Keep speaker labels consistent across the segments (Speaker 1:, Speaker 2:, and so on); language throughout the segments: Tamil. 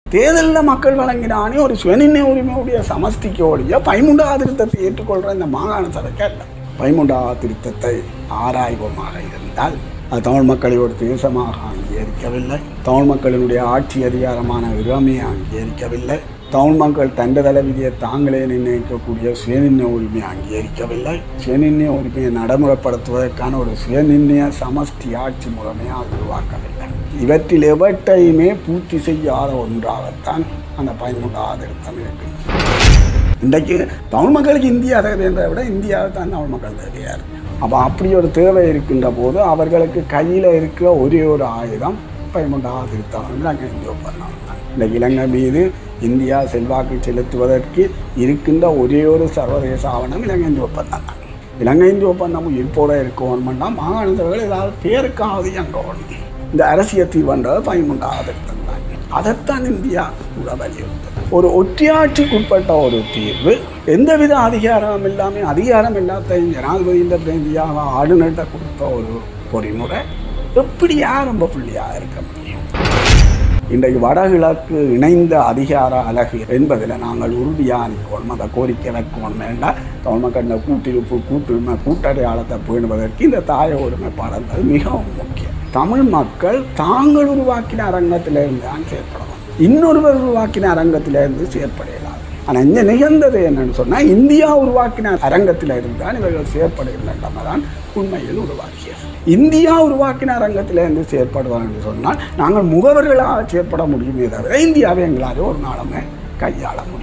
Speaker 1: தேர்தலில் மக்கள் வழங்கினானே ஒரு சுயநிர்ணய உரிமையுடைய சமஸ்திக்கு ஒழிய பைமுண்டா திருத்தத்தை ஏற்றுக்கொள்கிற இந்த மாகாண சபைக்கு அல்ல பைமுண்டா திருத்தத்தை ஆராய்வோமாக இருந்தால் அது தமிழ் மக்களை ஒரு தேசமாக அங்கீகரிக்கவில்லை தமிழ் மக்களினுடைய ஆட்சி அதிகாரமான இறமையை அங்கீகரிக்கவில்லை தமிழ் மக்கள் தண்ட தலைவிதியை தாங்களே நிர்ணயிக்கக்கூடிய சுயநிர்ணய உரிமையை அங்கீகரிக்கவில்லை சுயநிர்ணய உரிமையை நடைமுறைப்படுத்துவதற்கான ஒரு சுயநிர்ணய சமஷ்டி ஆட்சி முறைமையை அது உருவாக்கவில்லை இவற்றில் எவற்றையுமே பூர்த்தி செய்யாத ஒன்றாகத்தான் அந்த பயன்முறை ஆதரித்தம் இருக்கு இன்றைக்கு தமிழ் மக்களுக்கு இந்தியா தேவை என்றதை விட இந்தியாவை தான் தமிழ் மக்கள் தேவையாக இருக்கு அப்போ அப்படி ஒரு தேவை இருக்கின்ற போது அவர்களுக்கு கையில் இருக்கிற ஒரே ஒரு ஆயுதம் பயமுண்டா திருத்தம் நாங்கள் இந்திய ஒப்பந்தம் தான் இந்த இலங்கை மீது இந்தியா செல்வாக்கு செலுத்துவதற்கு இருக்கின்ற ஒரே ஒரு சர்வதேச ஆவணம் இலங்கை இந்திய ஒப்பந்தம் தான் இலங்கை இந்திய ஒப்பந்தம் உயிர்ப்போட இருக்கணும்னா மாகாணத்தவர்கள் ஏதாவது பேருக்காவது அங்கே ஒன்று இந்த அரசியல் தீர்வுன்றது பயமுண்டா திருத்தம் தான் அதைத்தான் இந்தியா கூட வலியுறுத்தது ஒரு ஒற்றையாட்சிக்குட்பட்ட ஒரு தீர்வு எந்தவித அதிகாரம் இல்லாமல் அதிகாரம் இல்லாத்தையும் ஜனாதிபதியின் பிரதியாக ஆளுநர்கிட்ட கொடுத்த ஒரு பொறிமுறை எப்படி ஆரம்ப புள்ளியாக இருக்க முடியும் இன்றைக்கு வடகிழக்கு இணைந்த அதிகார அழகு என்பதில் நாங்கள் உறுதியாக நிற்கணும் அதை கோரிக்கை வைக்கணும் வேண்டாம் தமிழ் மக்கள் கூட்டிருப்பு கூட்டுரிமை கூட்டடையாளத்தை பேணுவதற்கு இந்த தாய உரிமை பறந்தது மிகவும் முக்கியம் தமிழ் மக்கள் தாங்கள் உருவாக்கின அரங்கத்திலிருந்து தான் செயற்படணும் இன்னொருவர் உருவாக்கின அரங்கத்திலிருந்து செயற்படையலாம் ஆனால் இங்கே நிகழ்ந்தது என்னன்னு சொன்னால் இந்தியா உருவாக்கின அரங்கத்தில் இருந்தால் இவர்கள் செயற்படுகின்றன தான் உண்மையில் உருவாக்கியது இந்தியா உருவாக்கின அரங்கத்தில் இருந்து செயற்படுவார் என்று சொன்னால் நாங்கள் முகவர்களாக செயற்பட முடியுமே தவிர இந்தியாவை எங்களால் ஒரு நாளுமே கையாள முடியாது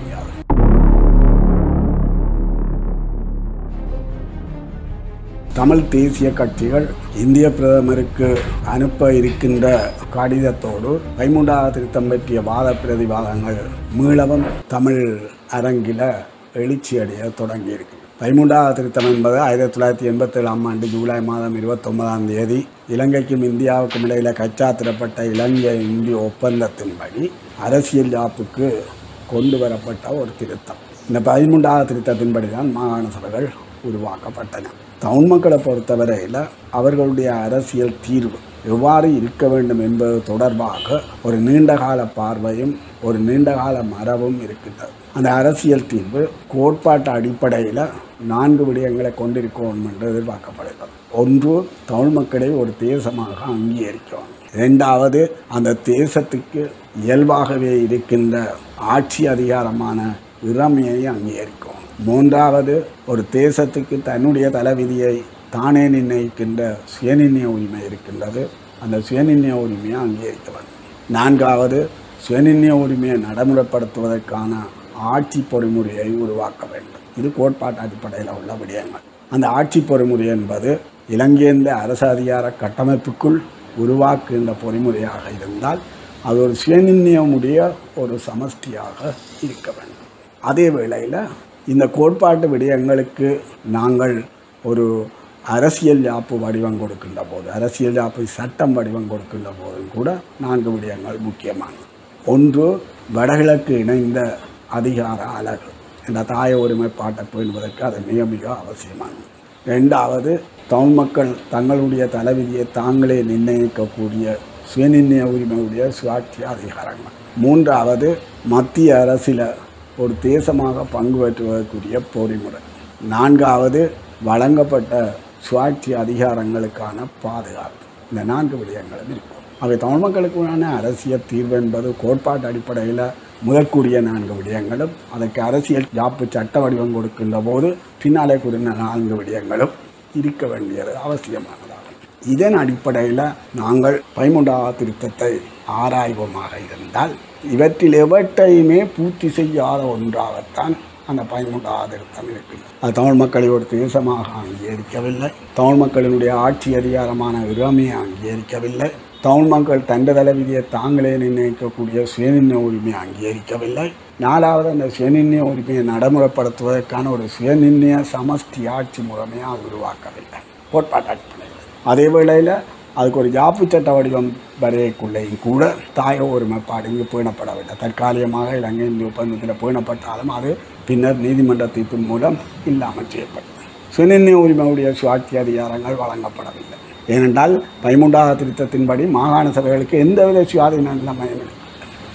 Speaker 1: தமிழ் தேசிய கட்சிகள் இந்திய பிரதமருக்கு அனுப்ப இருக்கின்ற கடிதத்தோடு கைமுண்டா திருத்தம் பற்றிய வாத பிரதிவாதங்கள் மீளவும் தமிழ் அரங்கில எழுச்சியடைய தொடங்கி இருக்கு தைமுண்டா திருத்தம் என்பது ஆயிரத்தி தொள்ளாயிரத்தி எண்பத்தேழாம் ஆண்டு ஜூலை மாதம் இருபத்தொன்பதாம் தேதி இலங்கைக்கும் இந்தியாவுக்கும் இடையில் கச்சாத்திரப்பட்ட இலங்கை இந்திய ஒப்பந்தத்தின்படி அரசியல் யாப்புக்கு கொண்டு வரப்பட்ட ஒரு திருத்தம் இந்த பதிமூன்றா திருத்தத்தின்படி தான் மாகாண சபைகள் உருவாக்கப்பட்டன தமிழ் மக்களை பொறுத்தவரையில் அவர்களுடைய அரசியல் தீர்வு எவ்வாறு இருக்க வேண்டும் என்பது தொடர்பாக ஒரு நீண்டகால பார்வையும் ஒரு நீண்டகால மரபும் இருக்கின்றது அந்த அரசியல் தீர்வு கோட்பாட்டு அடிப்படையில் நான்கு விடயங்களை கொண்டிருக்கணும் என்று எதிர்பார்க்கப்படுகிறது ஒன்று தமிழ் மக்களை ஒரு தேசமாக அங்கீகரிக்கணும் இரண்டாவது அந்த தேசத்துக்கு இயல்பாகவே இருக்கின்ற ஆட்சி அதிகாரமான இறமையை அங்கீகரிக்கும் மூன்றாவது ஒரு தேசத்துக்கு தன்னுடைய தலைவிதியை தானே நிர்ணயிக்கின்ற சுயநிர்ணய உரிமை இருக்கின்றது அந்த சுயநிர்ணய உரிமையை அங்கீகரிக்க வேண்டும் நான்காவது சுயநிர்ணய உரிமையை நடைமுறைப்படுத்துவதற்கான ஆட்சி பொறிமுறையை உருவாக்க வேண்டும் இது கோட்பாட்டு அடிப்படையில் உள்ள விடயங்கள் அந்த ஆட்சி பொறிமுறை என்பது இலங்கையின் அரசு அதிகார கட்டமைப்புக்குள் உருவாக்குகின்ற பொறிமுறையாக இருந்தால் அது ஒரு சுயநிர்ணயமுடைய ஒரு சமஷ்டியாக இருக்க வேண்டும் அதே வேளையில் இந்த கோட்பாட்டு விடயங்களுக்கு நாங்கள் ஒரு அரசியல் யாப்பு வடிவம் கொடுக்கின்ற போது அரசியல் யாப்பு சட்டம் வடிவம் கொடுக்கின்ற போதும் கூட நான்கு விடயங்கள் முக்கியமானது ஒன்று வடகிழக்கு இணைந்த அதிகார அலகு என்ற தாய ஒருமைப்பாட்டை பேணுவதற்கு அது மிக மிக அவசியமானது ரெண்டாவது தமிழ் மக்கள் தங்களுடைய தலைவிதியை தாங்களே நிர்ணயிக்கக்கூடிய சுயநிர்ணய உரிமையுடைய சுயாட்சி அதிகாரங்கள் மூன்றாவது மத்திய அரசில் ஒரு தேசமாக பங்கு பெற்றுவதற்குரிய பொறிமுறை நான்காவது வழங்கப்பட்ட சுயாட்சி அதிகாரங்களுக்கான பாதுகாப்பு இந்த நான்கு விடயங்களும் இருக்கும் அவை தமிழ் மக்களுக்கான அரசியல் தீர்வு என்பது கோட்பாட்டு அடிப்படையில் முதற்கூடிய நான்கு விடயங்களும் அதற்கு அரசியல் யாப்பு சட்ட வடிவம் கொடுக்கின்ற போது பின்னாலே கூறின நான்கு விடயங்களும் இருக்க வேண்டியது அவசியமானதாகும் இதன் அடிப்படையில் நாங்கள் பைமுண்டா திருத்தத்தை ஆராய்வோமாக இருந்தால் இவற்றில் எவற்றையுமே பூர்த்தி செய்யாத ஒன்றாகத்தான் அந்த பயமுண்ட ஆதரத்தம் இருக்கு அது தமிழ் மக்களை ஒரு தேசமாக அங்கீகரிக்கவில்லை தமிழ் மக்களினுடைய ஆட்சி அதிகாரமான இறமையை அங்கீகரிக்கவில்லை தமிழ் மக்கள் தண்ட தலைவிதியை தாங்களே நிர்ணயிக்கக்கூடிய சுயநிர்ணய உரிமையை அங்கீகரிக்கவில்லை நாலாவது அந்த சுயநிர்ணய உரிமையை நடைமுறைப்படுத்துவதற்கான ஒரு சுயநிர்ணய சமஷ்டி ஆட்சி முறைமையை அது உருவாக்கவில்லை கோட்பாட்டு அடிப்படையில் அதே வேளையில் அதுக்கு ஒரு ஜாப்பு சட்ட வடிவம் வரையக்குள்ளேயும் கூட தாய ஒருமைப்பாடு இங்கு பேணப்படவில்லை தற்காலிகமாக இலங்கை இந்திய ஒப்பந்தத்தில் பேணப்பட்டாலும் அது பின்னர் நீதிமன்ற தீர்ப்பின் மூலம் இல்லாமல் செய்யப்பட்டது சுயநிர்ணய உரிமையுடைய சுயாட்சி அதிகாரங்கள் வழங்கப்படவில்லை ஏனென்றால் பதிமூன்றாவது திருத்தத்தின்படி மாகாண சபைகளுக்கு எந்தவித சுயாதீன நிலைமையும் இல்லை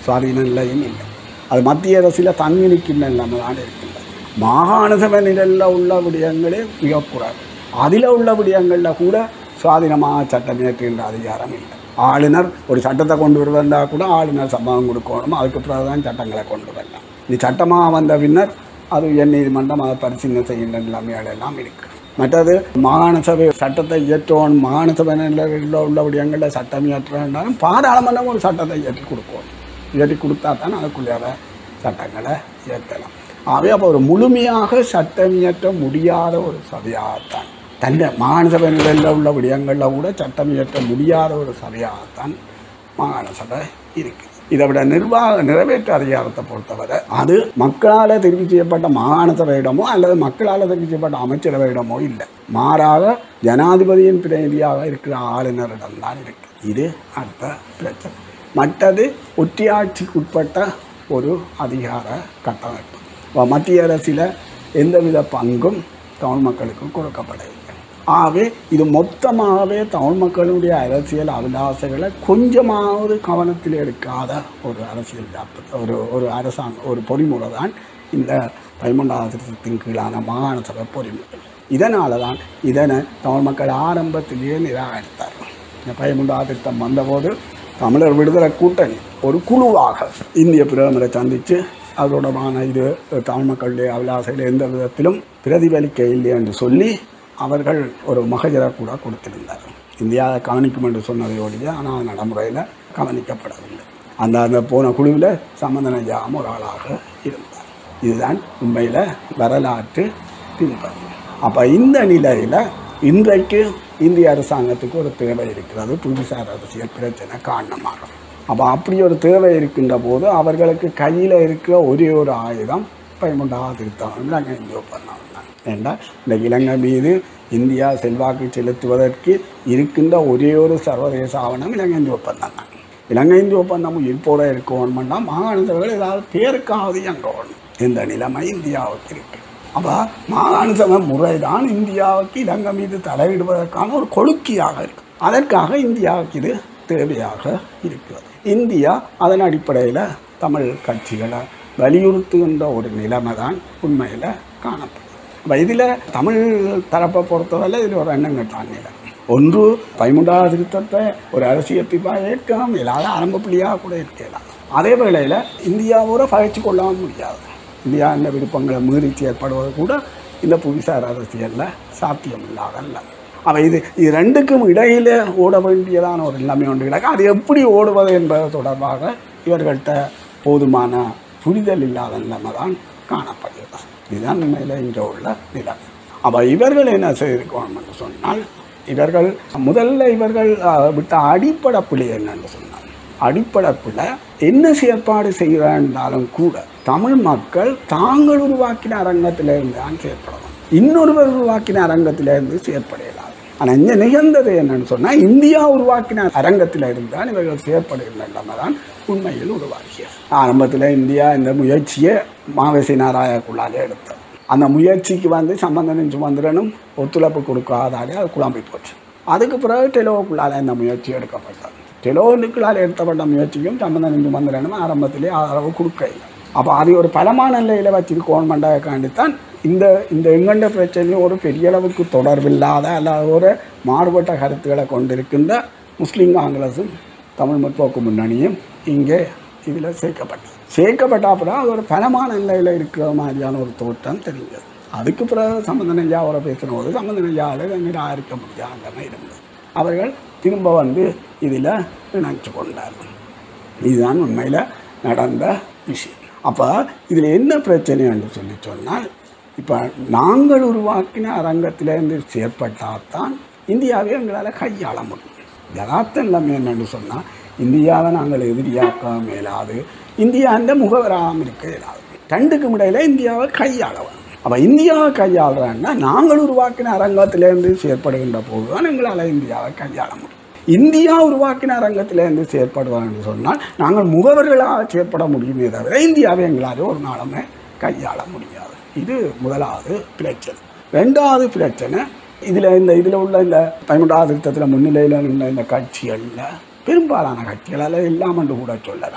Speaker 1: சுவாதீன நிலையும் இல்லை அது மத்திய அரசில் தங்கி நிற்கின்ற நிலைமை தான் இருக்கின்றது மாகாண சபை நிலையில் உள்ள விடயங்களே மிக குறைவு அதில் உள்ள விடயங்களில் கூட சுவாதீனமாக சட்டம் இயற்றுகின்ற அதிகாரம் இல்லை ஆளுநர் ஒரு சட்டத்தை கொண்டு வருவதா கூட ஆளுநர் சம்பவம் கொடுக்கணும் அதுக்கு பிறகு தான் சட்டங்களை கொண்டு வரலாம் இது சட்டமாக வந்த பின்னர் அது உயர் நீதிமன்றம் அதை பரிசீலனை செய்கின்ற நிலைமைகள் எல்லாம் இருக்கு மற்றது மாகாண சபை சட்டத்தை இயற்றோம் மாகாண சபை நிலையில் உள்ள விடயங்களில் சட்டம் இயற்றுறாலும் பாராளுமன்றம் ஒரு சட்டத்தை இயற்றி கொடுக்கணும் இயற்றி கொடுத்தா தான் அதுக்குள்ளார சட்டங்களை இயற்றலாம் ஆகவே அப்போ ஒரு முழுமையாக சட்டம் இயற்ற முடியாத ஒரு சபையாகத்தான் தன்னை மாகாண சபை நிலையில் உள்ள விடயங்களில் கூட சட்டம் இயற்ற முடியாத ஒரு சபையாகத்தான் மாகாண சபை இருக்குது இதை விட நிர்வாக நிறைவேற்று அதிகாரத்தை பொறுத்தவரை அது மக்களால் தெரிவு செய்யப்பட்ட மாகாண சபையிடமோ அல்லது மக்களால் தெரிவு செய்யப்பட்ட அமைச்சரவையிடமோ இல்லை மாறாக ஜனாதிபதியின் பிரதிநிதியாக இருக்கிற ஆளுநரிடம்தான் இருக்கு இது அடுத்த பிரச்சனை மற்றது ஒற்றியாட்சிக்குட்பட்ட ஒரு அதிகார கட்டமைப்பு இப்ப மத்திய அரசில் எந்தவித பங்கும் தமிழ் மக்களுக்கு கொடுக்கப்படவில்லை ஆகவே இது மொத்தமாகவே தமிழ் மக்களுடைய அரசியல் அபிலாசைகளை கொஞ்சமாவது கவனத்தில் எடுக்காத ஒரு அரசியல் ஜாப்பு ஒரு ஒரு அரசாங்க ஒரு பொறிமுறை தான் இந்த பதிமூன்றாவது திருத்தத்தின் கீழான மாகாண சபை பொறிமுறை இதனால தான் இதனை தமிழ் மக்கள் ஆரம்பத்திலேயே நிராகரித்தார் இந்த பதிமூன்றாவது திருத்தம் வந்தபோது தமிழர் விடுதலை கூட்டணி ஒரு குழுவாக இந்திய பிரதமரை சந்தித்து அதோடமான இது தமிழ் மக்களுடைய அபிலாசையில் எந்த விதத்திலும் பிரதிபலிக்க இல்லை என்று சொல்லி அவர்கள் ஒரு மகஜரை கூட கொடுத்திருந்தார் இந்தியாவை கவனிக்கும் என்று சொன்னதை ஒழிய ஆனால் நடைமுறையில் கவனிக்கப்படவில்லை அந்த அந்த போன குழுவில் சம்பந்தன ஜாம் ஒரு ஆளாக இருந்தார் இதுதான் உண்மையில் வரலாற்று பின்பற்று அப்போ இந்த நிலையில் இன்றைக்கு இந்திய அரசாங்கத்துக்கு ஒரு தேவை இருக்கிறது புவிசார் அரசியல் பிரச்சனை காரணமாக அப்போ அப்படி ஒரு தேவை இருக்கின்ற போது அவர்களுக்கு கையில் இருக்கிற ஒரே ஒரு ஆயுதம் பதிமூன்றாவது திருத்தம் இலங்கை இந்திய ஒப்பந்தம் தான் ஏண்டா இந்த இலங்கை மீது இந்தியா செல்வாக்கு செலுத்துவதற்கு இருக்கின்ற ஒரே ஒரு சர்வதேச ஆவணம் இலங்கை இந்திய ஒப்பந்தம் தான் இலங்கை இந்திய ஒப்பந்தம் உயிர்ப்போட இருக்கணும்னா மாகாண சபைகள் ஏதாவது பேருக்காவது இயங்கணும் இந்த நிலைமை இந்தியாவுக்கு இருக்கு அப்போ மாகாண சபை முறை தான் இந்தியாவுக்கு இலங்கை மீது தலையிடுவதற்கான ஒரு கொழுக்கியாக இருக்கு அதற்காக இந்தியாவுக்கு இது தேவையாக இருக்கிறது இந்தியா அதன் அடிப்படையில் தமிழ் கட்சிகளை வலியுறுத்துகின்ற ஒரு நிலைமை தான் உண்மையில் காணப்படுது அப்போ இதில் தமிழ் தரப்பை பொறுத்தவரை இதில் ஒரு எண்ணம் கட்டான நிலை ஒன்று பதிமூன்றாவது திருத்தத்தை ஒரு அரசியல் தீர்ப்பாக ஏற்கவும் இல்லாத ஆரம்ப புள்ளியாக கூட இருக்கலாம் அதே வேளையில் இந்தியாவோட பகைச்சு கொள்ளவும் முடியாது இந்தியா இந்த விருப்பங்களை மீறி செயற்படுவது கூட இந்த புவிசார் அரசியலில் சாத்தியம் இல்லாதல்ல அப்போ இது இது ரெண்டுக்கும் இடையிலே ஓட வேண்டியதான ஒரு நிலைமை ஒன்று கிடக்கு அது எப்படி ஓடுவது என்பது தொடர்பாக இவர்கள்ட்ட போதுமான புரிதல் இல்லாத நிலைமை தான் காணப்படுகிறது இதுதான் உண்மையில் இங்கே உள்ள நிலைமை அப்போ இவர்கள் என்ன செய்திருக்கணும் என்று சொன்னால் இவர்கள் முதல்ல இவர்கள் அஹ், விட்ட அடிப்படை பிழை என்னன்னு சொன்னால் அடிப்படை பிழை என்ன செயற்பாடு செய்கிறாலும் கூட தமிழ் மக்கள் தாங்கள் உருவாக்கின அரங்கத்திலிருந்து தான் செயற்படணும் இன்னொருவர் உருவாக்கின அரங்கத்திலிருந்து செயற்படையலாம் ஆனால் இங்கே நிகழ்ந்தது என்னன்னு சொன்னால் இந்தியா உருவாக்கின அரங்கத்தில் இருந்தால் இவர்கள் செயற்படுகின்ற நிலைமை தான் உண்மையில் உருவாக்கியது ஆரம்பத்தில் இந்தியா இந்த முயற்சியை மாவசி நாராயணக்குள்ளாலே எடுத்தது அந்த முயற்சிக்கு வந்து சம்பந்தனும் சுமந்திரனும் ஒத்துழைப்பு கொடுக்காதாலே அது குழம்பி போச்சு அதுக்கு பிறகு டெலோவுக்குள்ளால இந்த முயற்சி எடுக்கப்பட்டது டெலோனுக்குள்ளால் எடுத்தப்பட்ட முயற்சியும் சம்பந்தனும் சுமந்திரனும் ஆரம்பத்திலே ஆதரவு கொடுக்க இல்லை அப்போ அது ஒரு பலமான நிலையில் வச்சிருக்கோன்மெண்டாக்காண்டித்தான் இந்த இந்த எங்கண்ட பிரச்சனையும் ஒரு பெரிய அளவுக்கு தொடர்பில்லாத அல்லது ஒரு மாறுபட்ட கருத்துக்களை கொண்டிருக்கின்ற முஸ்லீம் காங்கிரஸும் தமிழ் முற்போக்கு முன்னணியும் இங்கே இதில் சேர்க்கப்பட்டது சேர்க்கப்பட்ட அப்புறம் அது ஒரு பலமான நிலையில் இருக்கிற மாதிரியான ஒரு தோற்றம் தெரிஞ்சது அதுக்கு பிறகு சம்பந்தன் ஐயாவோட பேசின போது சம்பந்தன் ஐயாவில் நிராகரிக்க முடியாத இருந்தது அவர்கள் திரும்ப வந்து இதில் இணைச்சு கொண்டார்கள் இதுதான் உண்மையில் நடந்த விஷயம் அப்போ இதில் என்ன பிரச்சனை என்று சொல்லி சொன்னால் இப்போ நாங்கள் உருவாக்கின அரங்கத்திலேருந்து செயற்பட்டால் தான் இந்தியாவை எங்களால் கையாள முடியும் யதார்த்த நிலைமை என்னன்னு சொன்னால் இந்தியாவை நாங்கள் எதிரியாக்க மேலாது இந்தியா அந்த முகவராகவும் இருக்க இயலாது ரெண்டுக்கும் இடையில இந்தியாவை கையாளவன் அப்போ இந்தியாவை கையாளுறாங்கன்னா நாங்கள் உருவாக்கின அரங்கத்திலேருந்து செயற்படுகின்ற போது தான் எங்களால் இந்தியாவை கையாள முடியும் இந்தியா உருவாக்கின அரங்கத்திலேருந்து செயற்படுவார் என்று சொன்னால் நாங்கள் முகவர்களாக செயற்பட முடியுமே தவிர இந்தியாவை எங்களால் ஒரு நாளுமே கையாள முடியாது இது முதலாவது பிரச்சனை ரெண்டாவது பிரச்சனை இதில் இந்த இதில் உள்ள இந்த பதிமூன்றாவது திருத்தத்தில் முன்னிலையில் நின்ற இந்த கட்சிகளில் பெரும்பாலான கட்சிகளால் எல்லாம் என்று கூட சொல்லலாம்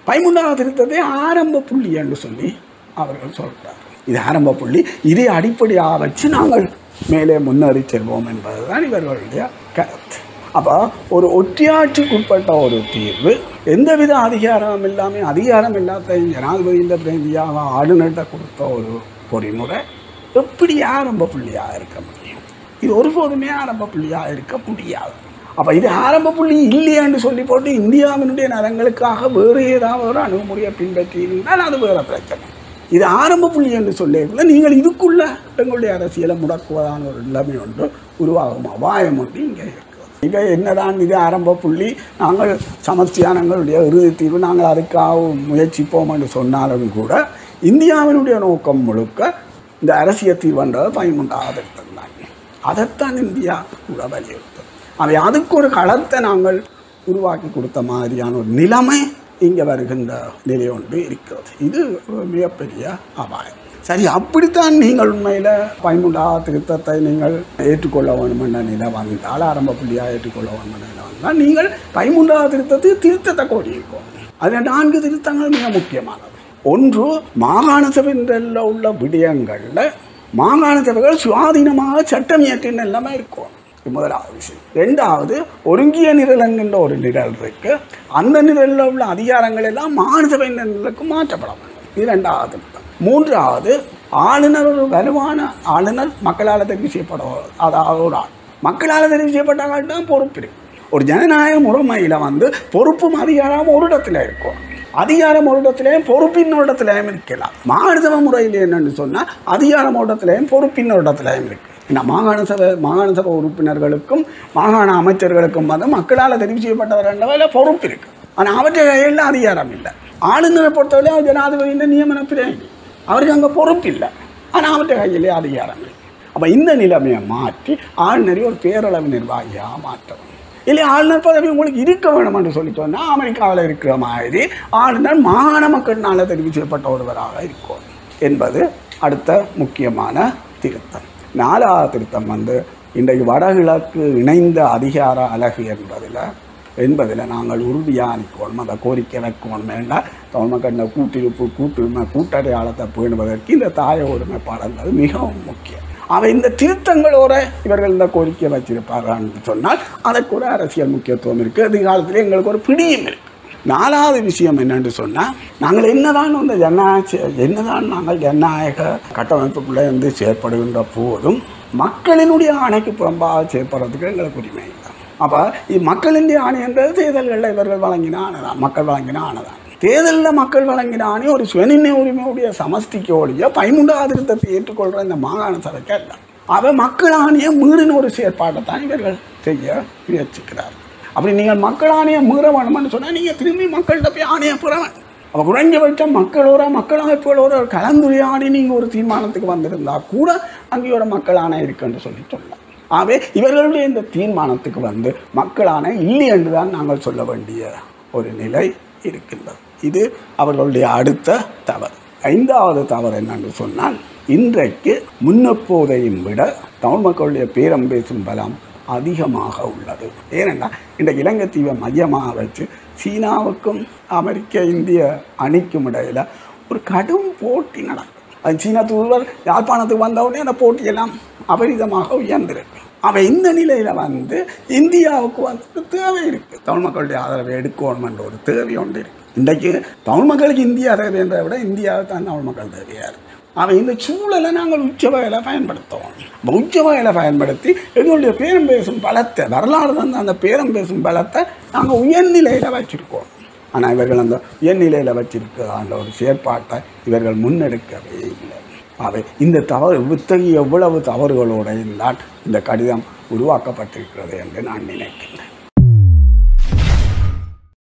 Speaker 1: பதிமூன்றாவது திருத்தத்தை ஆரம்ப புள்ளி என்று சொல்லி அவர்கள் சொல்கிறார் இது ஆரம்ப புள்ளி இதை அடிப்படையாக வச்சு நாங்கள் மேலே முன்னேறி செல்வோம் என்பதுதான் இவர்களுடைய கருத்து அப்போ ஒரு ஒற்றையாட்சிக்குட்பட்ட ஒரு தீர்வு எந்தவித அதிகாரம் இல்லாமல் அதிகாரம் இல்லாத ஜனாதிபதியின் பிரதியாக ஆளுநர்கிட்ட கொடுத்த ஒரு பொறிமுறை எப்படி ஆரம்ப புள்ளியாக இருக்க முடியும் இது ஒருபோதுமே ஆரம்ப புள்ளியாக இருக்க முடியாது அப்போ இது ஆரம்ப புள்ளி இல்லையான்னு சொல்லி போட்டு இந்தியாவினுடைய நலங்களுக்காக வேறு ஏதாவது ஒரு அணுகுமுறையை பின்பற்றி இருந்தால் அது வேறு பிரச்சனை இது ஆரம்ப புள்ளி என்று சொல்லியிருக்கல நீங்கள் இதுக்குள்ள எங்களுடைய அரசியலை முடக்குவதான ஒரு நிலைமை ஒன்று உருவாகும் அபாயம் ஒன்று இங்கே இருக்கிறது இவை என்னதான் இது ஆரம்ப புள்ளி நாங்கள் சமஸ்தியானங்களுடைய இறுதி தீர்வு நாங்கள் அதுக்காக முயற்சிப்போம் என்று சொன்னாலும் கூட இந்தியாவினுடைய நோக்கம் முழுக்க இந்த அரசியல் தீர்வுன்றது பதிமூன்றாவது தான் அதைத்தான் இந்தியா கூட வலியுறுத்தும் அவை அதுக்கு ஒரு களத்தை நாங்கள் உருவாக்கி கொடுத்த மாதிரியான ஒரு நிலைமை இங்கே வருகின்ற நிலை ஒன்று இருக்கிறது இது ஒரு மிகப்பெரிய அபாயம் சரி அப்படித்தான் நீங்கள் உண்மையில் பதிமூன்றாவது திருத்தத்தை நீங்கள் ஏற்றுக்கொள்ள வேண்டும் என்ற நிலை வந்தால் ஆரம்ப புள்ளியாக ஏற்றுக்கொள்ள வேண்டும் என்ற நிலை வந்தால் நீங்கள் பதிமூன்றாவது திருத்தத்தை திருத்தத்தை கோரியிருக்கோம் அதில் நான்கு திருத்தங்கள் மிக முக்கியமானது ஒன்று மாகாண சபையில் உள்ள விடயங்களில் மாகாண சபைகள் சுவாதீனமாக சட்டம் இயற்றின எல்லாமே இருக்கும் இது முதலாவது விஷயம் ரெண்டாவது ஒருங்கிய நிரல் என்கின்ற ஒரு நிரல் இருக்கு அந்த நிரலில் உள்ள அதிகாரங்கள் எல்லாம் மாகாண சபை நிரலுக்கு மாற்றப்பட வேண்டும் இது ரெண்டாவது திட்டம் மூன்றாவது ஆளுநர் ஒரு வலுவான ஆளுநர் மக்களால் தெரிவு செய்யப்படுவார் அதாவது ஒரு ஆள் மக்களால் தெரிவு செய்யப்பட்டால் தான் பொறுப்பு இருக்கு ஒரு ஜனநாயக முறைமையில் வந்து பொறுப்பும் அதிகாரமும் ஒரு இடத்துல இருக்கும் அதிகாரம் ஒரு இடத்துலையும் பொறுப்பின் ஒரு இடத்துலையும் இருக்கலாம் மாகாண சபை முறையில் என்னன்னு சொன்னால் அதிகாரம் ஒரு இடத்துலையும் பொறுப்பின் ஒரு இடத்துலையும் இருக்கு இந்த மாகாண சபை மாகாண சபை உறுப்பினர்களுக்கும் மாகாண அமைச்சர்களுக்கும் வந்து மக்களால் தெரிவு செய்யப்பட்டவர் என்றவையில் பொறுப்பு இருக்கு ஆனால் அவற்றை கையில் அதிகாரம் இல்லை ஆளுநரை பொறுத்தவரை அவர் ஜனாதிபதியின் நியமன பிரேமி அவருக்கு அங்கே பொறுப்பு இல்லை ஆனால் அவற்றை கையிலே அதிகாரம் இல்லை அப்போ இந்த நிலைமையை மாற்றி ஆளுநரை ஒரு பேரளவு நிர்வாகியாக மாற்றணும் இல்லை ஆளுநர் பதவி உங்களுக்கு இருக்க வேணும் என்று சொல்லி சொன்னால் அமெரிக்காவில் இருக்கிற மாதிரி ஆளுநர் மாகாண மக்களினால் தெரிவு செய்யப்பட்ட ஒருவராக இருக்கும் என்பது அடுத்த முக்கியமான திருத்தம் நாலாவது திருத்தம் வந்து இன்றைக்கு வடகிழக்கு இணைந்த அதிகார அலகு என்பதில் என்பதில் நாங்கள் உறுதியாக நிற்கணும் அந்த கோரிக்கை வைக்கணும் வேண்டாம் தமிழ்மக்கள் கூட்டிருப்பு கூட்டுரிமை கூட்டடையாளத்தை பேணுவதற்கு இந்த தாய ஒருமைப்பாடுங்கிறது மிகவும் முக்கியம் அவை இந்த திருத்தங்களோட இவர்கள் இந்த கோரிக்கை வச்சிருப்பார்கள்னு சொன்னால் அதற்கு ஒரு அரசியல் முக்கியத்துவம் இருக்குது எதிர்காலத்தில் எங்களுக்கு ஒரு பிடியும் இருக்குது நாலாவது விஷயம் என்னென்று சொன்னால் நாங்கள் என்னதான் இந்த ஜனநாயக என்னதான் நாங்கள் ஜனநாயக கட்டமைப்புக்குள்ளே வந்து செயற்படுகின்ற போதும் மக்களினுடைய ஆணைக்கு புறம்பாக செயற்படுறதுக்கு எங்களுக்கு உரிமை இல்லை அப்போ இது மக்களினுடைய ஆணை என்றது தேர்தல்களில் இவர்கள் வழங்கின ஆணைதான் மக்கள் வழங்கின ஆணைதான் தேர்தலில் மக்கள் வழங்கின ஆணை ஒரு சுயநிர்ணய உரிமையுடைய சமஸ்திக்கோடைய பதிமூன்றாவது திருத்தத்தை ஏற்றுக்கொள்கிற இந்த மாகாண சபைக்கு அல்ல அவ மக்கள் ஆணையை மீறின ஒரு செயற்பாட்டை தான் இவர்கள் செய்ய முயற்சிக்கிறார் அப்படி நீங்கள் மக்கள் ஆணையை மீற வேணும்னு சொன்னால் நீங்கள் திரும்பி மக்கள்கிட்ட போய் ஆணையை பெற வேண்டும் அப்போ குறைஞ்சபட்சம் மக்களோட மக்கள் அமைப்புகளோட ஒரு கலந்துரையாடி நீங்கள் ஒரு தீர்மானத்துக்கு வந்திருந்தா கூட அங்கேயோட மக்கள் ஆணை இருக்குன்னு சொல்லி சொல்லலாம் ஆகவே இவர்களுடைய இந்த தீர்மானத்துக்கு வந்து மக்களான இல்லை என்று தான் நாங்கள் சொல்ல வேண்டிய ஒரு நிலை இருக்கின்றது இது அவர்களுடைய அடுத்த தவறு ஐந்தாவது தவறு என்னன்னு சொன்னால் இன்றைக்கு முன்னெப்போதையும் விட தமிழ் மக்களுடைய பேரம் பேசும் பலம் அதிகமாக உள்ளது ஏனென்றால் இன்றைக்கு இலங்கை தீவை மையமாக வச்சு சீனாவுக்கும் அமெரிக்க இந்திய அணிக்கும் இடையில் ஒரு கடும் போட்டி நடக்கும் அது சீன தூதுவர் யாழ்ப்பாணத்துக்கு வந்த உடனே அந்த போட்டியெல்லாம் அபரிதமாக உயர்ந்திருக்கு அவை இந்த நிலையில் வந்து இந்தியாவுக்கு வந்து தேவை இருக்குது தமிழ் மக்களுடைய ஆதரவை எடுக்கணும் என்ற ஒரு தேவை ஒன்று இருக்குது இன்றைக்கு தமிழ் மக்களுக்கு இந்தியா தேவைன்றதை விட இந்தியாவுக்கு தான் தமிழ் மக்கள் தேவையாக இருக்குது அவன் இந்த சூழலை நாங்கள் உச்ச வகையில் பயன்படுத்துவோம் அப்ப உச்ச வகையில் பயன்படுத்தி எங்களுடைய பேரம் பேசும் பலத்தை வரலாறு தந்த அந்த பேரம் பேசும் பலத்தை நாங்கள் உயர்நிலையில் வச்சுருக்கோம் ஆனால் இவர்கள் அந்த உயர்நிலையில் வச்சிருக்க அந்த ஒரு செயற்பாட்டை இவர்கள் முன்னெடுக்கவே இல்லை அவை இந்த தவறு இத்தகைய எவ்வளவு தவறுகளோடு இருந்தால் இந்த கடிதம் உருவாக்கப்பட்டிருக்கிறது என்று நான் நினைக்கின்றேன்